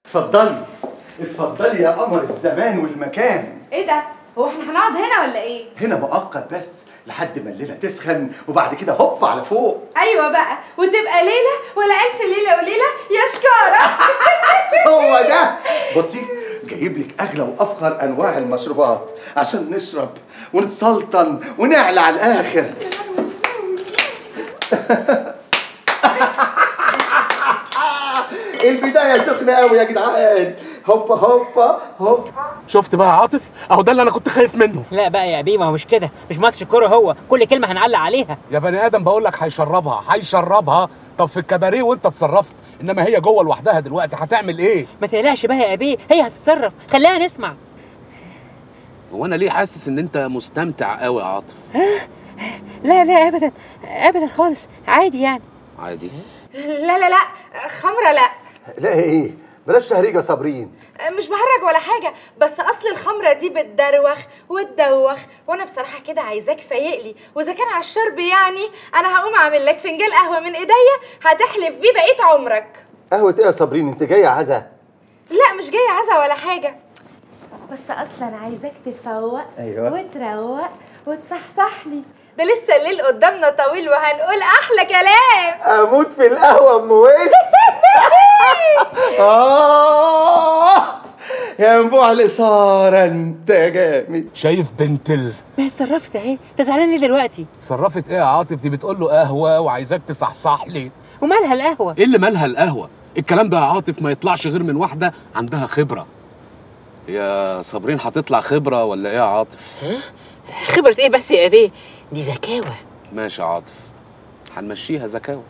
اتفضلي اتفضلي يا قمر الزمان والمكان ايه ده هو احنا هنقعد هنا ولا ايه هنا مؤقت بس لحد ما الليله تسخن وبعد كده هوب على فوق ايوه بقى وتبقى ليله ولا الف ليله وليله يا شكاره هو ده بصي جايب لك اغلى وافخر انواع المشروبات عشان نشرب ونتسلطن ونعلى على الاخر البدايه سخنه قوي يا جدعان هوبا هوبا هوبا شفت بقى يا عاطف اهو ده اللي انا كنت خايف منه لا بقى يا بيه ما هو مش كده مش ماتش كوره هو كل كلمه هنعلق عليها يا بني ادم بقول لك هيشربها هيشربها طب في الكباريه وانت اتصرفت انما هي جوه لوحدها دلوقتي هتعمل ايه ما تقلقش بقى يا بيه هي هتتصرف خليها نسمع هو انا ليه حاسس ان انت مستمتع قوي يا عاطف لا لا ابدا ابدا خالص عادي يعني عادي لا لا لا خمره لا لا ايه بلاش تهريجه صابرين مش بهرج ولا حاجة بس أصل الخمرة دي بتدروخ وتدوخ وأنا بصراحة كده عايزاك فايق لي وإذا كان على الشرب يعني أنا هقوم أعمل لك فنجان قهوة من إيديا هتحلف بيه بقية عمرك قهوه ايه يا صابرين انت جايه عزا لا مش جاية عزا ولا حاجة بس أصلا عايزاك تفوق أيوة. وتروق وتصحصح لي ده لسه الليل قدامنا طويل وهنقول أحلى كلام اموت في القهوه ام وش آه يا منبوع الإثارة أنت جامد شايف بنت ال ما هي اتصرفت اهي انت زعلان ليه دلوقتي اتصرفت ايه يا عاطف دي بتقول له قهوه وعايزاك تصحصح لي ومالها القهوه ايه اللي مالها القهوه الكلام ده يا عاطف ما يطلعش غير من واحده عندها خبره يا صابرين هتطلع خبره ولا ايه يا عاطف خبره ايه بس يا بيه دي زكاوه ماشي يا عاطف هنمشيها زكاوه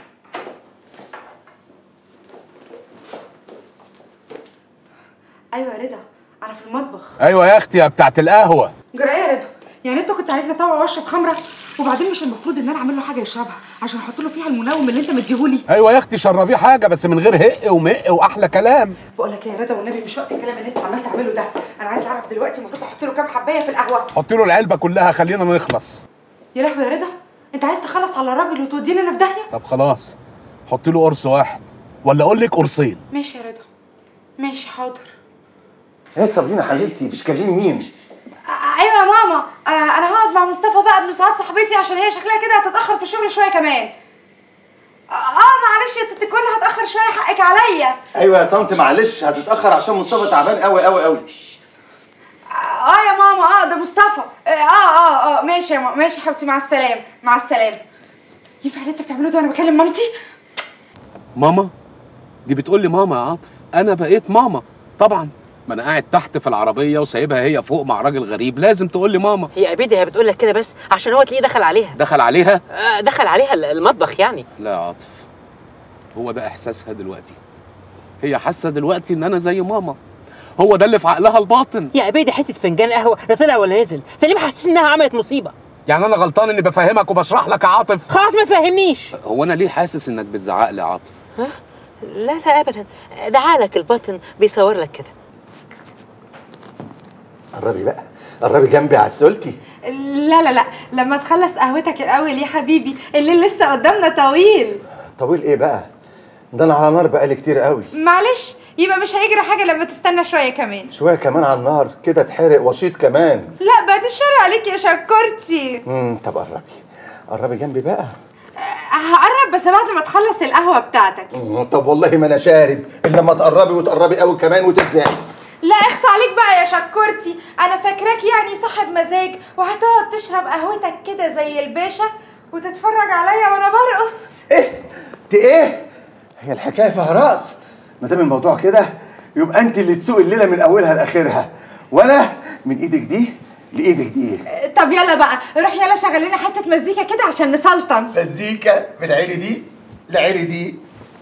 أيوة يا رضا أنا في المطبخ ايوه يا اختي يا بتاعت القهوه جرى إيه يا رضا يعني انت كنت عايزني اطوع واشرب خمره وبعدين مش المفروض ان انا اعمل له حاجه يشربها عشان احط له فيها المنوم اللي انت مديهولي ايوه يا اختي شربيه حاجه بس من غير هق ومق واحلى كلام بقول لك إيه يا رضا والنبي مش وقت الكلام اللي انت عمال تعمله ده انا عايز اعرف دلوقتي المفروض احط له كام حبايه في القهوه حطي له العلبه كلها خلينا نخلص يا لهوي يا رضا انت عايز تخلص على الراجل وتوديني انا في داهيه طب خلاص حطي له قرص واحد ولا اقول لك قرصين ماشي يا رضا ماشي حاضر ايه صابرين حبيبتي بتكلمي مين؟ آه، ايوه يا ماما آه، انا هقعد مع مصطفى بقى ابن سعاد صاحبتي عشان هي شكلها كده هتتاخر في الشغل شويه كمان اه آه، معلش يا ست الكل هتاخر شويه حقك عليا ايوه يا طنط معلش هتتاخر عشان مصطفى تعبان قوي قوي قوي اه يا ماما اه ده مصطفى اه اه اه ماشي يا ماما ماشي يا حبيبتي مع السلامه مع السلامه ينفع اللي انت بتعمله ده وانا بكلم مامتي ماما دي بتقول لي ماما يا عاطف انا بقيت ماما طبعا ما انا قاعد تحت في العربيه وسايبها هي فوق مع راجل غريب لازم تقول لي ماما هي ابيدي هي بتقول لك كده بس عشان هو تلاقيه دخل عليها دخل عليها آه، دخل عليها المطبخ يعني لا يا عاطف هو ده احساسها دلوقتي هي حاسه دلوقتي ان انا زي ماما هو ده اللي في عقلها الباطن يا ابيدي حته فنجان قهوه لا طلع ولا نزل انت ليه محسس انها عملت مصيبه يعني انا غلطان اني بفهمك وبشرح لك يا عاطف خلاص ما تفهمنيش هو انا ليه حاسس انك بتزعق لي يا عاطف لا لا ابدا ده عقلك الباطن بيصور لك كده قربي بقى قربي جنبي عسولتي لا لا لا لما تخلص قهوتك الاول يا حبيبي الليل لسه قدامنا طويل طويل ايه بقى؟ ده انا على نار بقالي كتير قوي معلش يبقى مش هيجري حاجه لما تستنى شويه كمان شويه كمان على النار كده اتحرق وشيط كمان لا بعد الشر عليك يا شكرتي امم طب قربي قربي جنبي بقى هقرب بس بعد ما تخلص القهوه بتاعتك مم، طب والله ما انا شارب الا لما تقربي وتقربي قوي كمان وتتزاحي لا اخص عليك بقى يا شكرتي انا فاكراك يعني صاحب مزاج وهتقعد تشرب قهوتك كده زي الباشا وتتفرج عليا وانا برقص ايه دي ايه هي الحكايه فيها راس ما دام الموضوع كده يبقى انت اللي تسوق الليله من اولها لاخرها وانا من ايدك دي لايدك دي طب يلا بقى روح يلا شغل لنا حته مزيكا كده عشان نسلطن مزيكا من عيني دي لعيني دي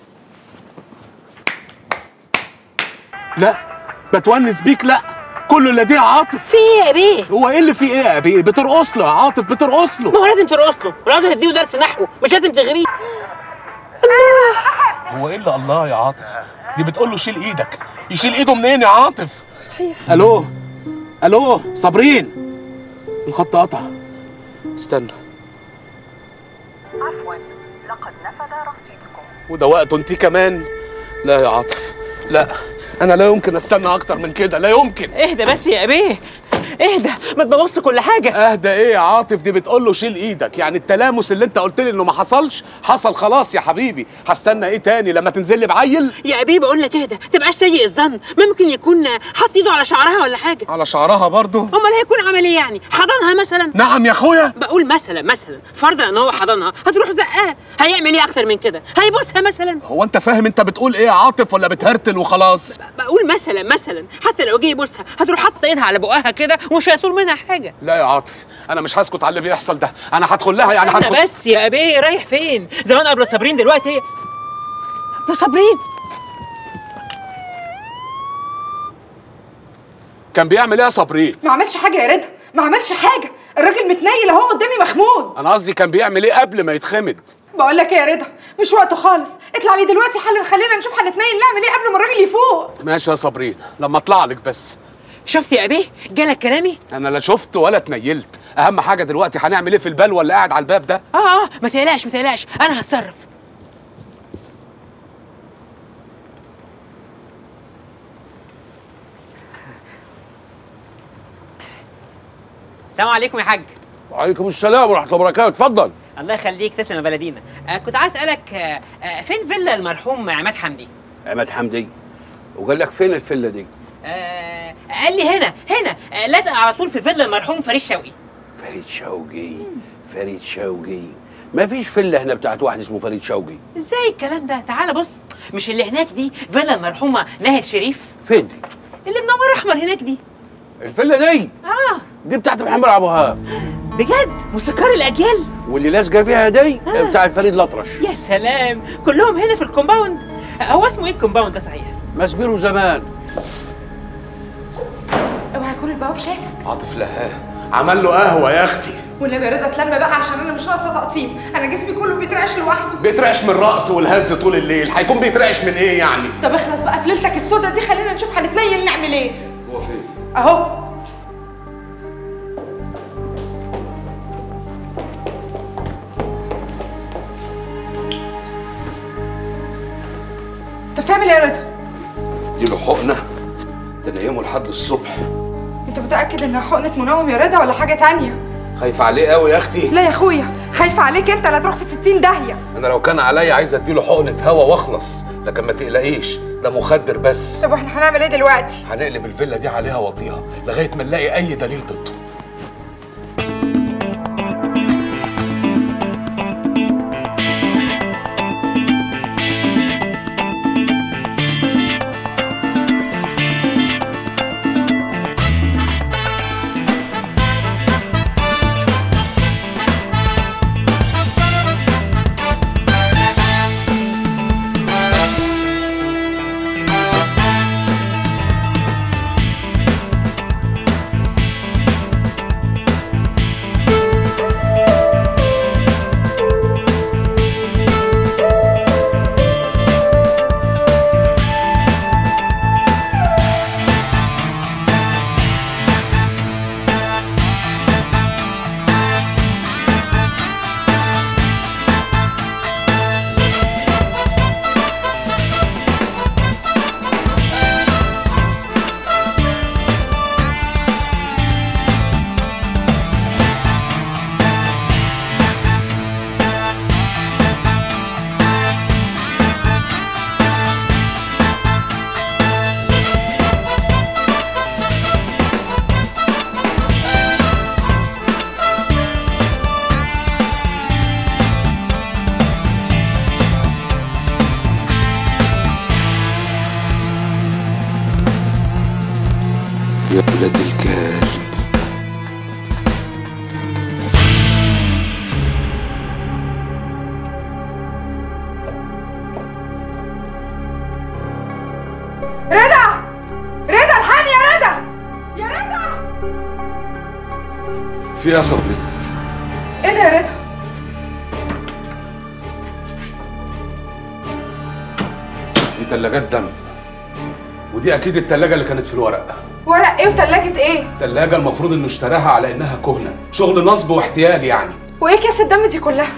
لا بتونس بيك لا كل اللي دي يا عاطف في ايه يا بيه هو ايه اللي فيه ايه يا بيه بترقص له يا عاطف بترقص له ما هو لازم ترقص له ولازم تديه درس نحو مش لازم تغريه هو ايه اللي الله يا عاطف دي بتقول له شيل ايدك يشيل ايده منين يا عاطف صحيح الو الو صابرين الخط قطع استنى عفوا لقد نفذ رصيدكم وده وقته انت كمان لا يا عاطف لا انا لا يمكن استنى اكتر من كده لا يمكن اهدى بس يا ابيه اهدى ما تبوظش كل حاجه اهدى ايه يا عاطف دي بتقول له شيل ايدك يعني التلامس اللي انت قلت لي انه ما حصلش حصل خلاص يا حبيبي هستنى ايه تاني لما تنزل لي بعيل يا ابيه بقول لك اهدى تبقاش سيء الظن ممكن يكون حاطط ايده على شعرها ولا حاجه على شعرها برضو امال هيكون عمل ايه يعني حضنها مثلا نعم يا اخويا بقول مثلا مثلا فرضا ان هو حضنها هتروح زقاه هيعمل ايه اكتر من كده هيبوسها مثلا هو انت فاهم انت بتقول ايه يا عاطف ولا بتهرتل وخلاص بقول مثلا مثلا حتى لو جه يبوسها هتروح حاطط ايدها على بقها كده ومش هيطول منها حاجه لا يا عاطف انا مش هسكت على اللي بيحصل ده انا هدخل لها يعني انا هدخل بس يا ابيه رايح فين زمان قبل صابرين دلوقتي هي ده صابرين كان بيعمل ايه يا صابرين ما عملش حاجه يا رضا ما عملش حاجه الراجل متنيل اهو قدامي مخمود انا قصدي كان بيعمل ايه قبل ما يتخمد بقول لك ايه يا رضا مش وقته خالص اطلع لي دلوقتي حل خلينا نشوف هنتنيل نعمل ايه قبل ما الراجل يفوق ماشي يا صابرين لما اطلع لك بس شفت يا ابيه جالك كلامي انا لا شفت ولا اتنيلت اهم حاجه دلوقتي هنعمل ايه في البلوه اللي قاعد على الباب ده اه اه ما تقلقش ما تقلقش انا هتصرف السلام عليكم يا حاج وعليكم السلام ورحمه الله وبركاته اتفضل الله يخليك تسلم يا بلدينا آه كنت عايز اسالك آه آه فين فيلا المرحوم عماد حمدي عماد حمدي وقال لك فين الفيلا دي آه قال لي هنا هنا آه لازق على طول في فيلا المرحوم فريد شوقي فريد شوقي فريد شوقي ما فيش فيلا هنا بتاعت واحد اسمه فريد شوقي ازاي الكلام ده تعال بص مش اللي هناك دي فيلا المرحومه ناهد شريف فين دي اللي منور احمر هناك دي الفيلا دي اه دي بتاعت محمد عبد الوهاب بجد موسيقار الاجيال واللي لازقه فيها دي بتاعت فريد الأطرش يا سلام كلهم هنا في الكومباوند هو اسمه ايه الكومباوند ده صحيح مسبيرو زمان اوعى يكون البواب شافك عاطف لها عمل له قهوه يا اختي والنبي يا رضا اتلم بقى عشان انا مش ناقصه تقطيم انا جسمي كله بيترعش لوحده بيترعش من الرقص والهز طول الليل هيكون بيترعش من ايه يعني طب اخلص بقى في ليلتك السودا دي خلينا نشوف هنتنيل نعمل ايه هو فين اهو انت بتعمل ايه يا رضا دي له حقنه تنيمه لحد الصبح انت متاكد انها حقنه منوم يا رضا ولا حاجه تانية خايفه عليه قوي يا اختي لا يا اخويا خايفه عليك انت لا تروح في 60 داهيه انا لو كان عليا عايز اديله حقنه هوا واخلص لكن ما تقلقيش ده مخدر بس طب واحنا هنعمل ايه دلوقتي هنقلب الفيلا دي عليها وطيها لغايه ما نلاقي اي دليل ضده يا ولاد الكلب رضا رضا الحقني يا رضا يا رضا في يا صبري ايه ده يا رضا دي تلاجات دم ودي اكيد التلاجة اللي كانت في الورق ورق ايه وتلاجة ايه تلاجة المفروض انه اشتراها على انها كهنة شغل نصب واحتيال يعني وايه كاس الدم دي كلها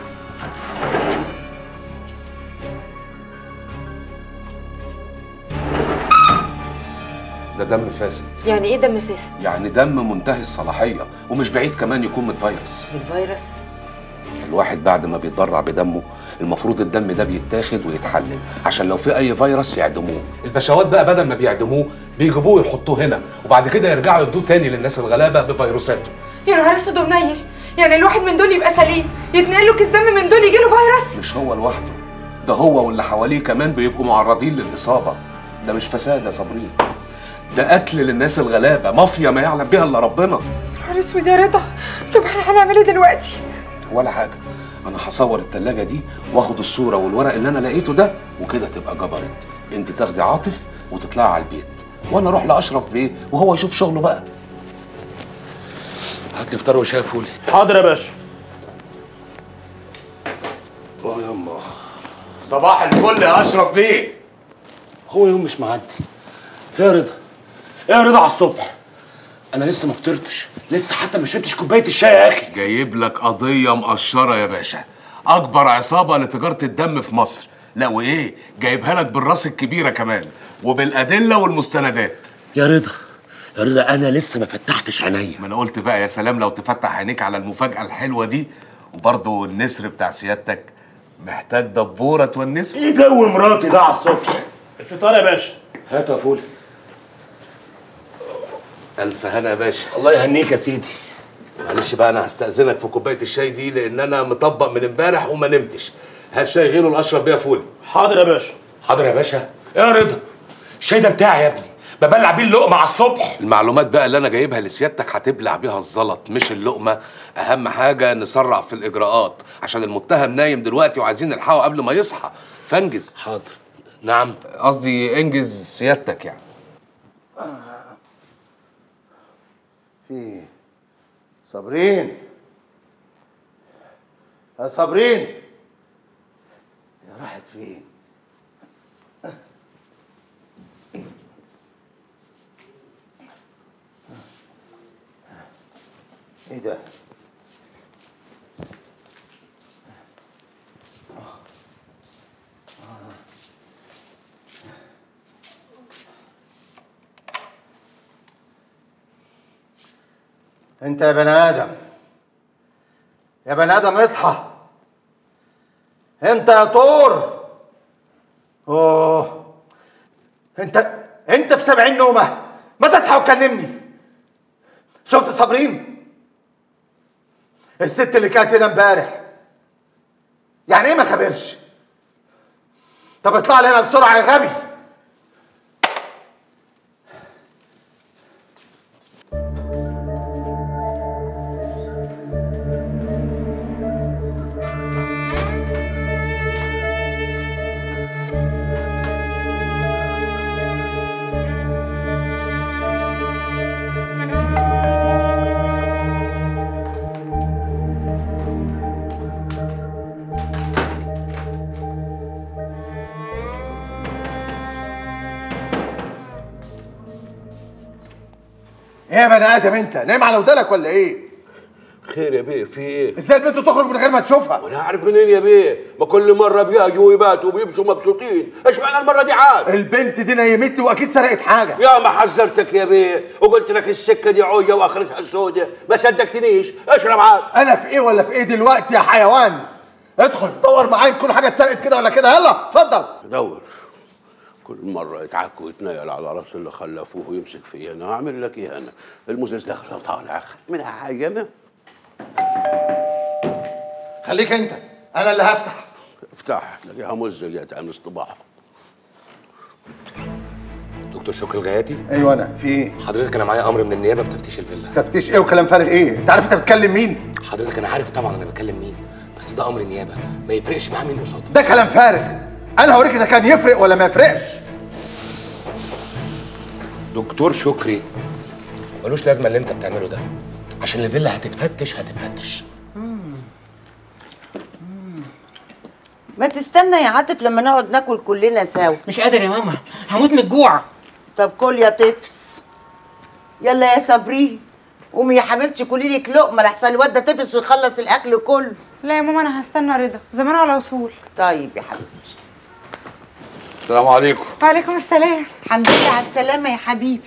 ده دم فاسد يعني ايه دم فاسد يعني دم منتهي الصلاحيه ومش بعيد كمان يكون متفيروس الفيروس الواحد بعد ما بيتبرع بدمه المفروض الدم ده بيتاخد ويتحلل عشان لو في اي فيروس يعدموه البشوات بقى بدل ما بيعدموه بيجيبوه يحطوه هنا وبعد كده يرجعوا يدوه تاني للناس الغلابه بفيروساته يا نهار اسود ومنيل يعني الواحد من دول يبقى سليم يتنقل له كيس دم من دول يجيله فيروس مش هو لوحده ده هو واللي حواليه كمان بيبقوا معرضين للاصابه ده مش فساد يا صابرين ده قتل للناس الغلابه مافيا ما يعلم بها الا ربنا يا نهار اسود يا رضا طب احنا هنعمل ايه دلوقتي ولا حاجه انا هصور التلاجة دي واخد الصوره والورق اللي انا لقيته ده وكده تبقى جبرت انت تاخدي عاطف وتطلعي على البيت وانا اروح لاشرف بيه وهو يشوف شغله بقى هات لي فطار وشاي فولي حاضر يا باشا اه يما صباح الفل يا اشرف بيه هو يوم مش معدي فيا رضا ايه يا رضا على الصبح انا لسه ما فطرتش لسه حتى ما شربتش كوبايه الشاي يا اخي جايب لك قضيه مقشره يا باشا اكبر عصابه لتجاره الدم في مصر لا وايه جايبها لك بالراس الكبيره كمان وبالادله والمستندات يا رضا يا رضا انا لسه ما فتحتش عينيا ما انا قلت بقى يا سلام لو تفتح عينيك على المفاجاه الحلوه دي وبرضه النسر بتاع سيادتك محتاج دبوره تونسه ايه جو مراتي ده على الصبح الفطار يا باشا هات يا فولي الف هنا يا باشا الله يهنيك يا سيدي معلش بقى انا هستاذنك في كوبايه الشاي دي لان انا مطبق من امبارح وما نمتش هات شاي غيره الاشرب بيها فول حاضر يا باشا حاضر يا باشا ايه يا رضا الشاي ده بتاعي يا ابني ببلع بيه اللقمه على الصبح المعلومات بقى اللي انا جايبها لسيادتك هتبلع بيها الزلط مش اللقمه اهم حاجه نسرع في الاجراءات عشان المتهم نايم دلوقتي وعايزين نلحقه قبل ما يصحى فانجز حاضر نعم قصدي انجز سيادتك يعني في صابرين يا صابرين يا راحت فين ايه ده انت يا بني ادم يا بني ادم اصحى انت يا طور اوه انت انت في سبعين نومه ما تصحى وكلمني شفت صابرين الست اللي كانت هنا امبارح يعني ايه ما خبرش طب اطلع لي هنا بسرعه يا غبي ايه يا بني ادم انت نايم على ودانك ولا ايه خير يا بيه في ايه؟ ازاي البنت تخرج من غير ما تشوفها وانا عارف منين يا بيه؟ ما كل مره بيجوا ويباتوا وبيمشوا مبسوطين، ايش معنى المره دي عاد؟ البنت دي نيمتني واكيد سرقت حاجه يا ما حذرتك يا بيه وقلت لك السكه دي عويه واخرتها سودة ما صدقتنيش اشرب عاد انا في ايه ولا في ايه دلوقتي يا حيوان ادخل دور معايا كل حاجه اتسرقت كده ولا كده يلا اتفضل دور كل مرة يتعك ويتنيل على راس اللي خلفوه ويمسك فيا انا هعمل لك ايه انا؟ المزاز داخل طالع منها حاجة انا خليك انت انا اللي هفتح افتح تلاقيها مزة جت عن اصطباح دكتور شكري الغياتي ايوه انا في ايه حضرتك انا معايا امر من النيابه بتفتيش الفيلا تفتيش ايه وكلام فارغ ايه انت عارف انت بتكلم مين حضرتك انا عارف طبعا انا بكلم مين بس ده امر نيابه ما يفرقش معاه مين قصاده ده كلام فارغ انا هوريك اذا كان يفرق ولا ما يفرقش دكتور شكري ملوش لازمه اللي انت بتعمله ده عشان الفيلا هتتفتش هتتفتش ما تستنى يا عاطف لما نقعد ناكل كلنا سوا مش قادر يا ماما هموت من الجوع طب كل يا طفس يلا يا صابرين قومي يا حبيبتي كلي لك لقمه لحسن الواد ده طفس ويخلص الاكل كله لا يا ماما انا هستنى رضا زمان على وصول طيب يا حبيبتي السلام عليكم وعليكم السلام الحمد لله على السلامه يا حبيبي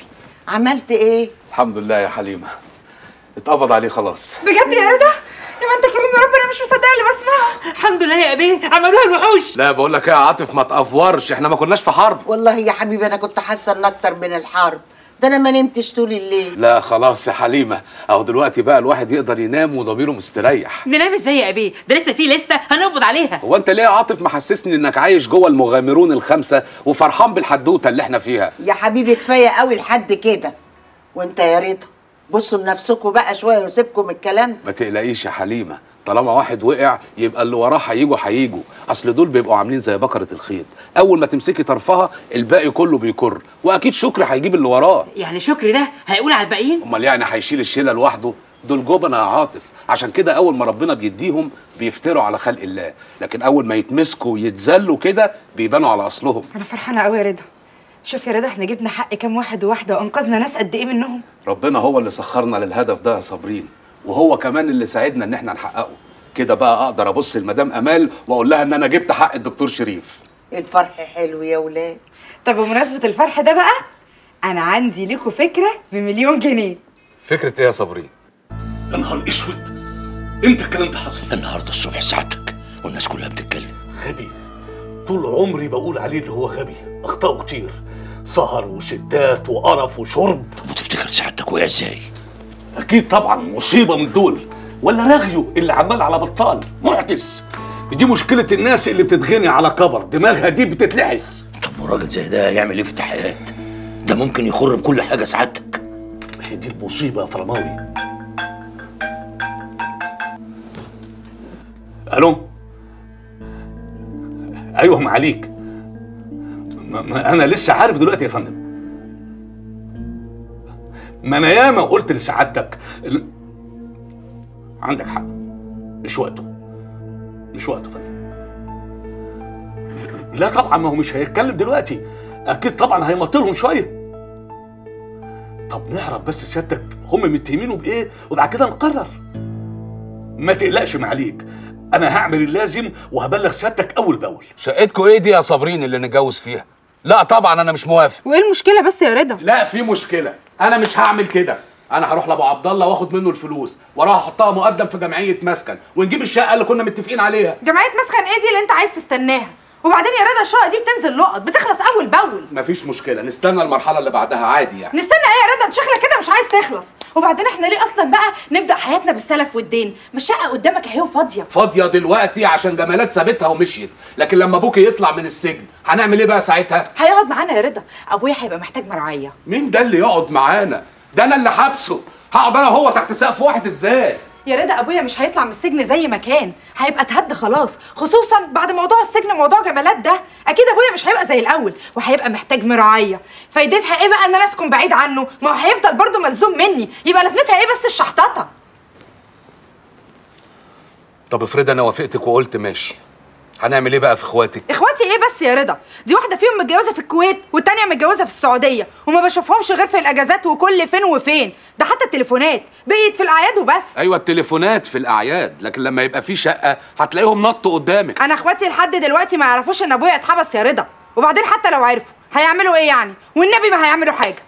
عملت ايه الحمد لله يا حليمه اتقبض عليه خلاص بجد يا رضا يا ما انت كريم يا رب انا مش مصدقه اللي بسمعه الحمد لله يا ابي عملوها الوحوش لا بقول لك ايه يا عاطف ما تافورش احنا ما كناش في حرب والله يا حبيبي انا كنت حاسه ان اكتر من الحرب ده انا ما نمتش طول الليل لا خلاص يا حليمه اهو دلوقتي بقى الواحد يقدر ينام وضميره مستريح ننام ازاي يا ابي ده لسه في لسته هنقبض عليها هو انت ليه يا عاطف محسسني انك عايش جوه المغامرون الخمسه وفرحان بالحدوته اللي احنا فيها يا حبيبي كفايه قوي لحد كده وانت يا رضا بصوا لنفسكم بقى شويه وسيبكم الكلام ده. ما تقلقيش يا حليمه طالما واحد وقع يبقى اللي وراه هيجوا هيجوا اصل دول بيبقوا عاملين زي بكره الخيط اول ما تمسكي طرفها الباقي كله بيكر واكيد شكري هيجيب اللي وراه يعني شكري ده هيقول على الباقيين امال يعني هيشيل الشيله لوحده دول جبنة يا عاطف عشان كده اول ما ربنا بيديهم بيفتروا على خلق الله لكن اول ما يتمسكوا ويتذلوا كده بيبانوا على اصلهم انا فرحانه قوي يا رضا شوف يا رضا احنا جبنا حق كام واحد وواحده وانقذنا ناس قد ايه منهم ربنا هو اللي سخرنا للهدف ده يا صابرين وهو كمان اللي ساعدنا ان احنا نحققه كده بقى اقدر ابص لمدام امال واقول لها ان انا جبت حق الدكتور شريف الفرح حلو يا ولاد طب بمناسبه الفرح ده بقى انا عندي ليكوا فكره بمليون جنيه فكره ايه يا صابرين يا نهار اسود امتى الكلام ده حصل؟ النهارده الصبح ساعتك والناس كلها بتتكلم غبي طول عمري بقول عليه اللي هو غبي اخطائه كتير سهر وستات وقرف وشرب طب وتفتكر سعادتك وقع ازاي؟ اكيد طبعا مصيبه من دول ولا رغيو اللي عمال على بطال معتس دي مشكله الناس اللي بتتغني على كبر دماغها دي بتتلحس طب وراجل زي ده هيعمل ايه في التحقيقات؟ ده ممكن يخر بكل حاجه سعادتك هي دي المصيبه يا فرماوي الو ايوه معاليك ما ما انا لسه عارف دلوقتي يا فندم ما انا ياما قلت لسعادتك ال- عندك حق مش وقته مش وقته يا فندم لا طبعا ما هو مش هيتكلم دلوقتي اكيد طبعا هيمطلهم شويه طب نعرف بس سيادتك هم متهمينه بايه وبعد كده نقرر ما تقلقش معاليك انا هعمل اللازم وهبلغ سيادتك اول باول شقتكوا ايه دي يا صابرين اللي نتجوز فيها لا طبعا انا مش موافق وايه المشكله بس يا رضا لا في مشكله انا مش هعمل كده انا هروح لابو عبد الله واخد منه الفلوس واروح احطها مقدم في جمعيه مسكن ونجيب الشقه اللي كنا متفقين عليها جمعيه مسخن ايه دي اللي انت عايز تستناها وبعدين يا رضا الشقه دي بتنزل لقط بتخلص اول باول مفيش مشكله نستنى المرحله اللي بعدها عادي يعني نستنى ايه يا رضا انت شكلك كده مش عايز تخلص وبعدين احنا ليه اصلا بقى نبدا حياتنا بالسلف والدين ما الشقه قدامك اهي وفاضيه فاضيه دلوقتي عشان جمالات سابتها ومشيت لكن لما ابوكي يطلع من السجن هنعمل ايه بقى ساعتها هيقعد معانا يا رضا ابويا هيبقى محتاج مرعيه مين ده اللي يقعد معانا ده انا اللي حابسه هقعد انا وهو تحت سقف واحد ازاي يا رضا ابويا مش هيطلع من السجن زي ما كان هيبقى اتهد خلاص خصوصا بعد موضوع السجن موضوع جمالات ده اكيد ابويا مش هيبقى زي الاول وهيبقى محتاج مراعيه فايدتها ايه بقى ان انا اسكن بعيد عنه ما هو هيفضل برضه ملزوم مني يبقى لازمتها ايه بس الشحططه طب افرض انا وافقتك وقلت ماشي هنعمل ايه بقى في اخواتك اخواتي ايه بس يا رضا دي واحده فيهم متجوزه في الكويت والتانيه متجوزه في السعوديه وما بشوفهمش غير في الاجازات وكل فين وفين ده حتى التليفونات بقيت في الاعياد وبس ايوه التليفونات في الاعياد لكن لما يبقى في شقه هتلاقيهم نطوا قدامك انا اخواتي لحد دلوقتي ما يعرفوش ان ابويا اتحبس يا رضا وبعدين حتى لو عرفوا هيعملوا ايه يعني والنبي ما هيعملوا حاجه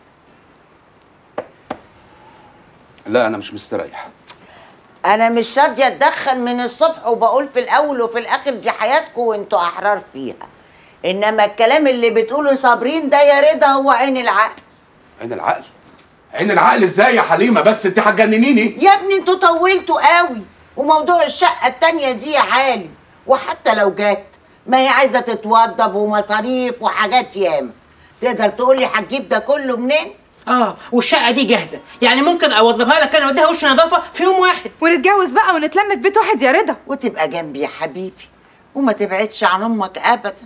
لا انا مش مستريح انا مش راضيه اتدخل من الصبح وبقول في الاول وفي الاخر دي حياتكم وانتوا احرار فيها انما الكلام اللي بتقوله صابرين ده يا رضا هو عين العقل عين العقل عين العقل ازاي يا حليمه بس انت هتجننيني يا ابني انتوا طولتوا قوي وموضوع الشقه التانيه دي يا عالم وحتى لو جت ما هي عايزه تتوضب ومصاريف وحاجات ياما تقدر تقول لي هتجيب ده كله منين اه والشقه دي جاهزه يعني ممكن اوظفها لك انا واديها وش نظافه في يوم واحد ونتجوز بقى ونتلم في بيت واحد يا رضا وتبقى جنبي يا حبيبي وما تبعدش عن امك ابدا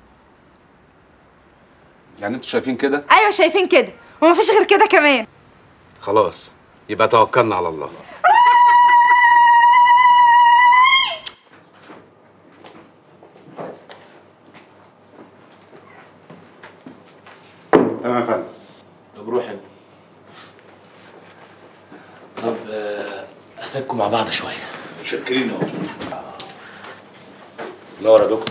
يعني انتوا شايفين كده ايوه شايفين كده ومفيش غير كده كمان خلاص يبقى توكلنا على الله تمام يا فندم طب روح انت طب آه، اسيبكم مع بعض شويه متشكرين اهو نور يا دكتور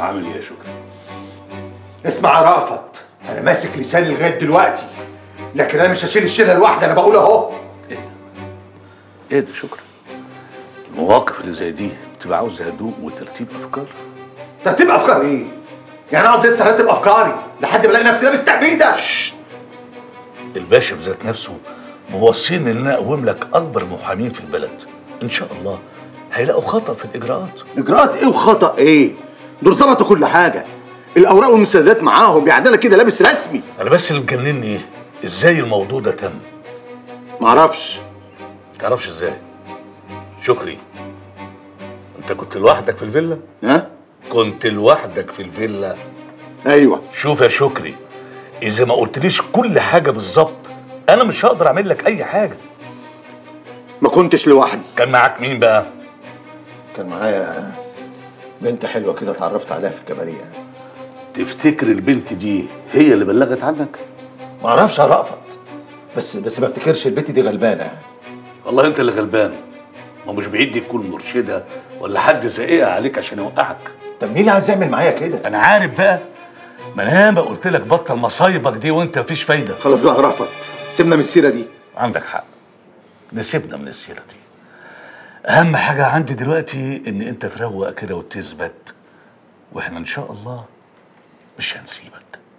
عامل ايه يا شكري اسمع يا رأفت انا ماسك لساني لغايه دلوقتي لكن انا مش هشيل الشيله لوحدي انا بقول اهو ايه ده شكري المواقف اللي زي دي بتبقى عاوزه هدوء وترتيب افكار ترتيب افكار ايه يعني اقعد لسه ارتب افكاري لحد ما الاقي نفسي لابس تأبيده الباشا بذات نفسه موصيني ان انا اقوم لك اكبر محامين في البلد ان شاء الله هيلاقوا خطا في الاجراءات اجراءات ايه وخطا ايه دول ظبطوا كل حاجه الاوراق والمسدات معاهم يعني انا كده لابس رسمي انا بس اللي مجنني ايه ازاي الموضوع ده تم معرفش تعرفش ازاي شكري انت كنت لوحدك في الفيلا ها كنت لوحدك في الفيلا ايوه شوف يا شكري اذا ما قلتليش كل حاجه بالظبط انا مش هقدر اعمل لك اي حاجه ما كنتش لوحدي كان معاك مين بقى كان معايا بنت حلوه كده اتعرفت عليها في الكباريه تفتكر البنت دي هي اللي بلغت عنك معرفش يا رأفت بس بس ما افتكرش البنت دي غلبانه والله انت اللي غلبان ما مش بعيد دي تكون مرشده ولا حد زقيقها عليك عشان يوقعك طب مين اللي عايز يعمل معايا كده انا عارف بقى ما انا ياما قلت لك بطل مصايبك دي وانت مفيش فايده خلاص بقى يا رأفت سيبنا من السيره دي عندك حق نسيبنا من السيره دي اهم حاجه عندي دلوقتي ان انت تروق كده وتثبت واحنا ان شاء الله مش هنسيبك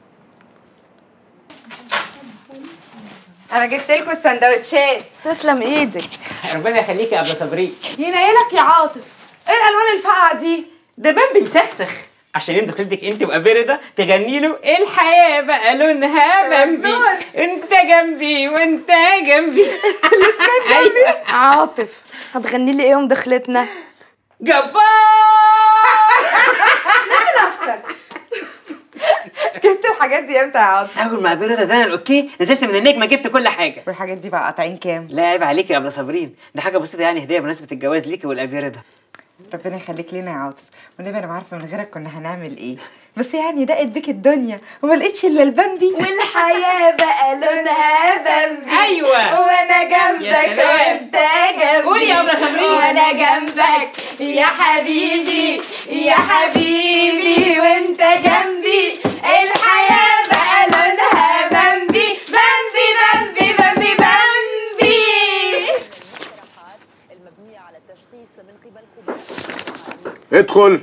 انا جبت لكم السندوتشات تسلم ايدك ربنا يخليكي يا ابله صابرين ينيلك يا عاطف ايه الالوان الفاقعه دي ده بامبي مسخسخ عشان انت خليتك انت وابيردا تغني له الحياه بقى لونها بامبي انت جنبي وانت جنبي ايوه عاطف هتغني لي ايه يوم دخلتنا جبار جبت الحاجات دي امتى يا عاطف اول ما ابيردا ده الاوكي نزلت من النجمه جبت كل حاجه والحاجات دي بقى قاطعين كام لا عيب عليكي يا ابله صابرين ده حاجه بسيطه يعني هديه بمناسبه الجواز ليكي والابيردا ربنا يخليك لنا يا عاطف والنبي انا ما عارفه من غيرك كنا هنعمل ايه بس يعني دقت بيك الدنيا وما لقيتش الا البامبي والحياه بقى لونها بامبي ايوه وانا يا جنبك سلام. وانت جنبي قولي يا أبلة صابرين. وانا جنبك يا حبيبي يا حبيبي وانت جنبي الحياه بقى لونها بامبي بامبي بامبي بامبي بامبي ادخل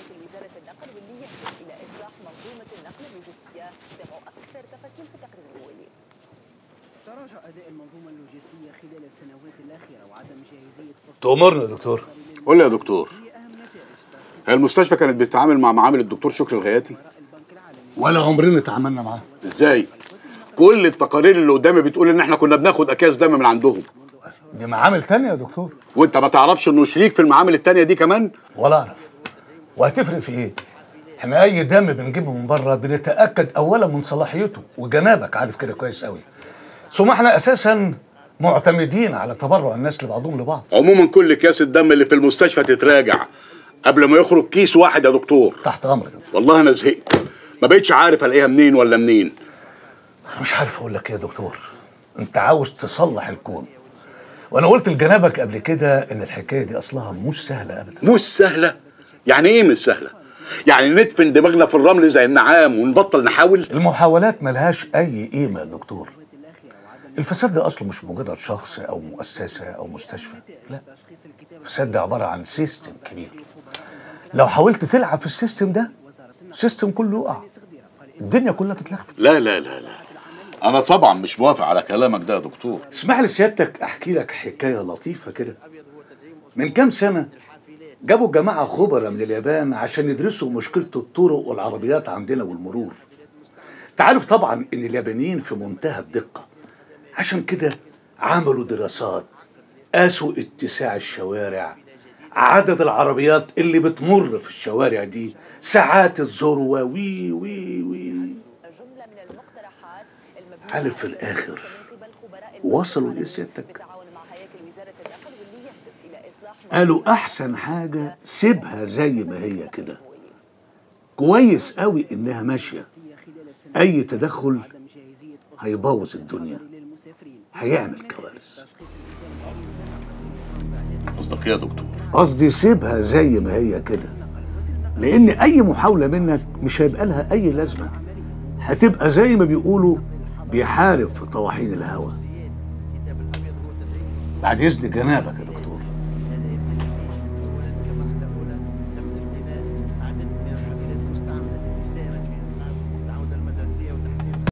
تأمرنا يا دكتور قول لي يا دكتور هي المستشفى كانت بتتعامل مع معامل الدكتور شكري الغياتي ولا عمرنا اتعاملنا معاه ازاي كل التقارير اللي قدامي بتقول ان احنا كنا بناخد اكياس دم من عندهم دي معامل تانية يا دكتور وانت ما تعرفش انه شريك في المعامل التانية دي كمان ولا اعرف وهتفرق في ايه احنا اي دم بنجيبه من بره بنتاكد اولا من صلاحيته وجنابك عارف كده كويس قوي ثم احنا اساسا معتمدين على تبرع الناس لبعضهم لبعض عموما كل اكياس الدم اللي في المستشفى تتراجع قبل ما يخرج كيس واحد يا دكتور تحت امرك والله انا زهقت ما بقتش عارف الاقيها منين ولا منين انا مش عارف اقول لك ايه يا دكتور انت عاوز تصلح الكون وانا قلت لجنابك قبل كده ان الحكايه دي اصلها مش سهله ابدا مش سهله يعني ايه مش سهله يعني ندفن دماغنا في الرمل زي النعام ونبطل نحاول المحاولات ملهاش اي قيمه يا دكتور الفساد ده اصله مش مجرد شخص او مؤسسه او مستشفى لا الفساد ده عباره عن سيستم كبير لو حاولت تلعب في السيستم ده السيستم كله يقع الدنيا كلها تتلخبط لا لا لا لا انا طبعا مش موافق على كلامك ده يا دكتور اسمح لي سيادتك احكي لك حكايه لطيفه كده من كام سنه جابوا جماعه خبراء من اليابان عشان يدرسوا مشكله الطرق والعربيات عندنا والمرور تعرف طبعا ان اليابانيين في منتهى الدقه عشان كده عملوا دراسات قاسوا اتساع الشوارع عدد العربيات اللي بتمر في الشوارع دي ساعات الذروه وي وي وي عارف في الاخر وصلوا لايه سيادتك قالوا احسن حاجه سيبها زي ما هي كده كويس قوي انها ماشيه اي تدخل هيبوظ الدنيا هيعمل كوارث قصدك ايه يا دكتور قصدي سيبها زي ما هي كده لان اي محاوله منك مش هيبقى لها اي لازمه هتبقى زي ما بيقولوا بيحارب في طواحين الهوى بعد اذن جنابك يا دكتور